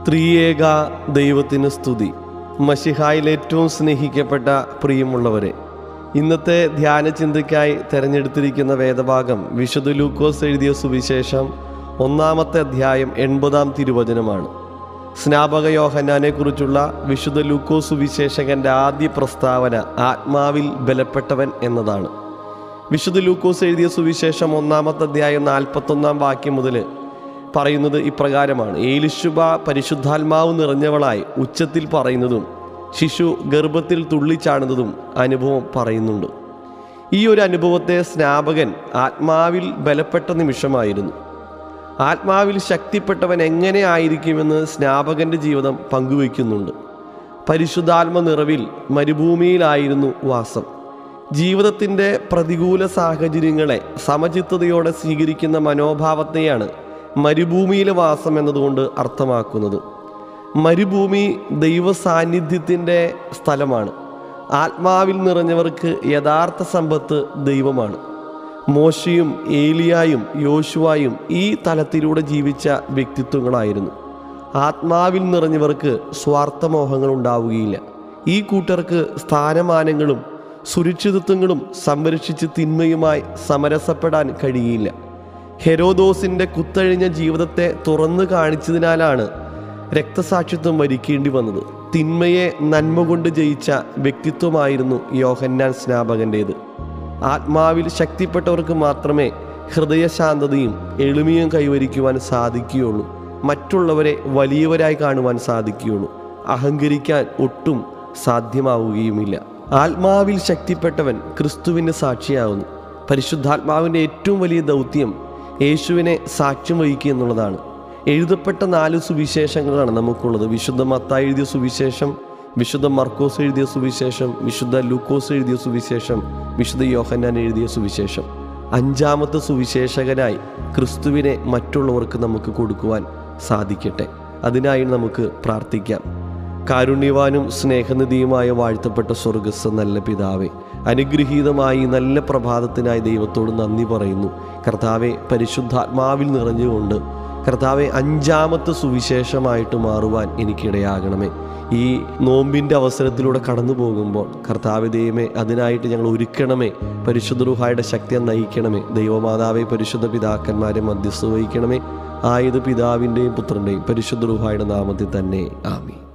ത്രിയേക ദൈവത്തിന് സ്തുതി മഷിഹായിൽ ഏറ്റവും സ്നേഹിക്കപ്പെട്ട പ്രിയമുള്ളവരെ ഇന്നത്തെ ധ്യാന ചിന്തയ്ക്കായി തിരഞ്ഞെടുത്തിരിക്കുന്ന വേദഭാഗം വിശുദ്ധ ലൂക്കോസ് എഴുതിയ സുവിശേഷം ഒന്നാമത്തെ അധ്യായം എൺപതാം തിരുവചനമാണ് സ്നാപക യോഹന്നാനെ കുറിച്ചുള്ള വിശുദ്ധ ലൂക്കോസ് സുവിശേഷകന്റെ ആദ്യ പ്രസ്താവന ആത്മാവിൽ ബലപ്പെട്ടവൻ എന്നതാണ് വിശുദ്ധ ലൂക്കോസ് എഴുതിയ സുവിശേഷം ഒന്നാമത്തെ അധ്യായം നാൽപ്പത്തൊന്നാം വാക്യം മുതൽ പറയുന്നത് ഇപ്രകാരമാണ് ഏലിശുബ പരിശുദ്ധാത്മാവ് നിറഞ്ഞവളായി ഉച്ചത്തിൽ പറയുന്നതും ശിശു ഗർഭത്തിൽ തുള്ളിച്ചാടുന്നതും അനുഭവം പറയുന്നുണ്ട് ഈ ഒരു അനുഭവത്തെ സ്നാപകൻ ആത്മാവിൽ ബലപ്പെട്ട നിമിഷമായിരുന്നു ആത്മാവിൽ ശക്തിപ്പെട്ടവൻ എങ്ങനെ ആയിരിക്കുമെന്ന് സ്നാപകന്റെ ജീവിതം പങ്കുവയ്ക്കുന്നുണ്ട് പരിശുദ്ധാത്മ നിറവിൽ മരുഭൂമിയിലായിരുന്നു വാസം ജീവിതത്തിൻ്റെ പ്രതികൂല സാഹചര്യങ്ങളെ സമചിത്തതയോടെ സ്വീകരിക്കുന്ന മനോഭാവത്തെയാണ് മരുഭൂമിയിലെ വാസം എന്നതുകൊണ്ട് അർത്ഥമാക്കുന്നത് മരുഭൂമി ദൈവ സാന്നിധ്യത്തിൻ്റെ സ്ഥലമാണ് ആത്മാവിൽ നിറഞ്ഞവർക്ക് യഥാർത്ഥ സമ്പത്ത് ദൈവമാണ് മോശയും ഏലിയായും യോശുവായും ഈ തലത്തിലൂടെ ജീവിച്ച വ്യക്തിത്വങ്ങളായിരുന്നു ആത്മാവിൽ നിറഞ്ഞവർക്ക് സ്വാർത്ഥമോഹങ്ങൾ ഉണ്ടാവുകയില്ല ഈ കൂട്ടർക്ക് സ്ഥാനമാനങ്ങളും സുരക്ഷിതത്വങ്ങളും സംരക്ഷിച്ച് തിന്മയുമായി സമരസപ്പെടാൻ കഴിയില്ല ഹെരോദോസിന്റെ കുത്തഴിഞ്ഞ ജീവിതത്തെ തുറന്നു കാണിച്ചതിനാലാണ് രക്തസാക്ഷിത്വം വരിക്കേണ്ടി വന്നത് തിന്മയെ നന്മ കൊണ്ട് ജയിച്ച വ്യക്തിത്വമായിരുന്നു യോഹന്നാൻ സ്നാപകൻ്റേത് ആത്മാവിൽ ശക്തിപ്പെട്ടവർക്ക് മാത്രമേ ഹൃദയശാന്തതയും എളിമയും കൈവരിക്കുവാൻ സാധിക്കുകയുള്ളൂ മറ്റുള്ളവരെ വലിയവരായി കാണുവാൻ സാധിക്കുകയുള്ളൂ അഹങ്കരിക്കാൻ ഒട്ടും സാധ്യമാവുകയുമില്ല ആത്മാവിൽ ശക്തിപ്പെട്ടവൻ ക്രിസ്തുവിൻ്റെ സാക്ഷിയാകുന്നു പരിശുദ്ധാത്മാവിൻ്റെ ഏറ്റവും വലിയ ദൗത്യം യേശുവിനെ സാക്ഷ്യം വഹിക്കുക എന്നുള്ളതാണ് എഴുതപ്പെട്ട നാല് സുവിശേഷങ്ങളാണ് നമുക്കുള്ളത് വിശുദ്ധ മത്തായി എഴുതിയ സുവിശേഷം വിശുദ്ധ മർക്കോസ് എഴുതിയ സുവിശേഷം വിശുദ്ധ ലൂക്കോസ് എഴുതിയ സുവിശേഷം വിശുദ്ധ യോഹന്നാൻ എഴുതിയ സുവിശേഷം അഞ്ചാമത്തെ സുവിശേഷകനായി ക്രിസ്തുവിനെ മറ്റുള്ളവർക്ക് നമുക്ക് കൊടുക്കുവാൻ സാധിക്കട്ടെ അതിനായി നമുക്ക് പ്രാർത്ഥിക്കാം കാരുണ്യവാനും സ്നേഹനിധിയുമായ വാഴ്ത്തപ്പെട്ട സ്വർഗസ് നല്ല പിതാവേ അനുഗ്രഹീതമായി നല്ല പ്രഭാതത്തിനായി ദൈവത്തോട് നന്ദി പറയുന്നു കർത്താവെ പരിശുദ്ധാത്മാവിൽ നിറഞ്ഞുകൊണ്ട് കർത്താവെ അഞ്ചാമത്തെ സുവിശേഷമായിട്ട് മാറുവാൻ എനിക്കിടയാകണമേ ഈ നോമ്പിൻ്റെ അവസരത്തിലൂടെ കടന്നു പോകുമ്പോൾ കർത്താവ് ദൈവമേ അതിനായിട്ട് ഞങ്ങൾ ഒരുക്കണമേ പരിശുദ്ധ റുഹായുടെ ശക്തിയെ നയിക്കണമേ ദൈവമാതാവെ പരിശുദ്ധ പിതാക്കന്മാരെ മധ്യസ്ഥ വഹിക്കണമേ ആയത് പിതാവിൻ്റെയും പുത്രൻ്റെയും പരിശുദ്ധ റുഹായുടെ നാമത്തിൽ തന്നെ ആമി